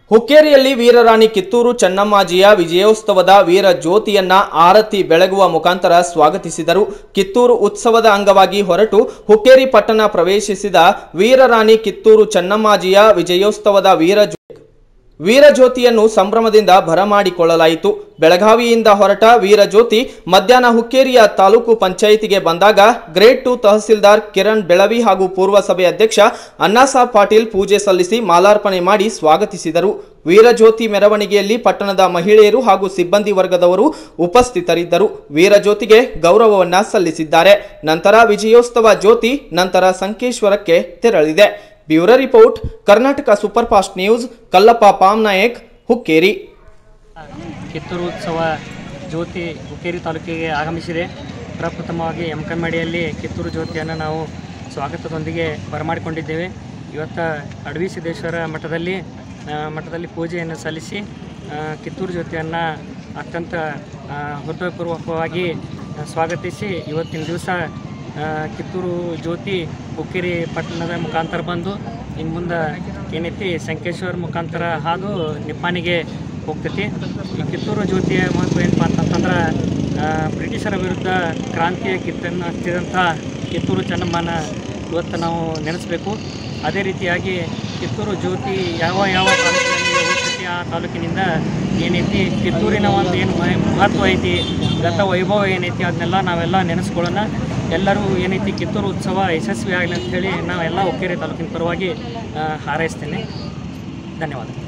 ಹುಕ್ಕೇರಿಯಲ್ಲಿ ವೀರರಾಣಿ ಕಿತ್ತೂರು ಚೆನ್ನಮ್ಮಾಜಿಯ ವಿಜಯೋತ್ಸವದ ವೀರ ಜ್ಯೋತಿಯನ್ನ ಆರತಿ ಬೆಳಗುವ ಮುಖಾಂತರ ಸ್ವಾಗತಿಸಿದರು ಕಿತ್ತೂರು ಉತ್ಸವದ ಅಂಗವಾಗಿ ಹೊರಟು ಹುಕ್ಕೇರಿ ಪಟ್ಟಣ ಪ್ರವೇಶಿಸಿದ ವೀರರಾಣಿ ಕಿತ್ತೂರು ಚೆನ್ನಮ್ಮಾಜಿಯ ವಿಜಯೋತ್ಸವದ ವೀರ ಜ್ಯೋ- ವೀರಜ್ಯೋತಿಯನ್ನು ಸಂಭ್ರಮದಿಂದ ಬರಮಾಡಿಕೊಳ್ಳಲಾಯಿತು ಬೆಳಗಾವಿಯಿಂದ ಹೊರಟ ವೀರಜ್ಯೋತಿ ಮಧ್ಯಾಹ್ನ ಹುಕ್ಕೇರಿಯ ತಾಲೂಕು ಪಂಚಾಯಿತಿಗೆ ಬಂದಾಗ ಗ್ರೇಡ್ ಟು ತಹಸೀಲ್ದಾರ್ ಕಿರಣ್ ಬೆಳವಿ ಹಾಗೂ ಪೂರ್ವಸಭೆ ಅಧ್ಯಕ್ಷ ಅಣ್ಣಾಸಾಬ್ ಪಾಟೀಲ್ ಪೂಜೆ ಸಲ್ಲಿಸಿ ಮಾಲಾರ್ಪಣೆ ಮಾಡಿ ಸ್ವಾಗತಿಸಿದರು ವೀರಜ್ಯೋತಿ ಮೆರವಣಿಗೆಯಲ್ಲಿ ಪಟ್ಟಣದ ಮಹಿಳೆಯರು ಹಾಗೂ ಸಿಬ್ಬಂದಿ ವರ್ಗದವರು ಉಪಸ್ಥಿತರಿದ್ದರು ವೀರಜ್ಯೋತಿಗೆ ಗೌರವವನ್ನ ಸಲ್ಲಿಸಿದ್ದಾರೆ ನಂತರ ವಿಜಯೋತ್ಸವ ಜ್ಯೋತಿ ನಂತರ ಸಂಕೇಶ್ವರಕ್ಕೆ ತೆರಳಿದೆ bureau report Karnataka super fast news Kallappa Pamnayak Hukkeri Kittur ಉತ್ಸವ ಜ್ಯೋತಿ ಹುಕ್ಕೇರಿ ತಾಲೂಕಿಗೆ ಆಗಮಿಸಿದೆ ಪ್ರಪ್ರಥಮವಾಗಿ ಯಮಕಮ್ಮಡಿಯಲ್ಲಿ ಕಿತ್ತೂರು ಜ್ಯೋತಿಯನ್ನು ನಾವು ಸ್ವಾಗತದೊಂದಿಗೆ ಬರಮಾಡಿಕೊಂಡಿದ್ದೇವೆ ಇವತ್ತು ಅಡವಿ ಸಿದ್ದೇಶ್ವರ ಮಠದಲ್ಲಿ ಆ, ಮಠದಲ್ಲಿ ಪೂಜೆಯನ್ನು ಸಲ್ಲಿಸಿ ಆ, ಕಿತ್ತೂರು ಜ್ಯೋತಿಯನ್ನು ಅತ್ಯಂತ ಆ, ಹೃದಯಪೂರ್ವಕವಾಗಿ ಆ, ಸ್ವಾಗತಿಸಿ ಇವತ್ತಿನ ದಿವಸ ಆ, ಕಿತ್ತೂರು ಜ್ಯೋತಿ ಹುಕ್ಕೇರಿ ಪಟ್ಟಣದ ಮುಖಾಂತರ ಬಂದು ಇನ್ನು ಮುಂದೆ ಏನೈತಿ ಸಂಕೇಶ್ವರ ಮುಖಾಂತರ ಹಾದು ನಿಪ್ಪಾಣಿಗೆ ಹೋಗ್ತೈತಿ ಈ ಕಿತ್ತೂರು ಜ್ಯೋತಿಯ ಮಹತ್ವ ಏನಪ್ಪ ಅಂತಂತಂದ್ರೆ ಆ, ಬ್ರಿಟಿಷರ ವಿರುದ್ಧ ಕ್ರಾಂತಿಯ ಕಿತ್ತನ್ನು ಹಚ್ಚಿದಂಥ ಕಿತ್ತೂರು ಚೆನ್ನಮ್ಮನ ಇವತ್ತು ನಾವು ನೆನೆಸ್ಬೇಕು ಅದೇ ರೀತಿಯಾಗಿ ಕಿತ್ತೂರು ಜ್ಯೋತಿ ಯಾವ ಯಾವ ತಾಲೂಕಿನಲ್ಲಿ ಹೋಗ್ತೈತಿ ಆ ತಾಲೂಕಿನಿಂದ ಏನೈತಿ ಕಿತ್ತೂರಿನ ಒಂದು ಏನು ಮ- ಮಹತ್ವ ಐತಿ ಗತ ವೈಭವ ಏನೈತಿ ಅದನ್ನೆಲ್ಲ ನಾವೆಲ್ಲ ನೆನೆಸ್ಕೊಳ್ಳೋಣ ಎಲ್ಲರೂ ಏನೈತಿ ಕಿತ್ತೂರು ಉತ್ಸವ ಯಶಸ್ವಿ ಆಗಲಿ ಅಂತ ಹೇಳಿ ನಾವೆಲ್ಲ ಒಕ್ಕೇರಿ ತಾಲೂಕಿನ ಪರವಾಗಿ ಆ, ಹಾರೈಸ್ತೇನೆ ಧನ್ಯವಾದ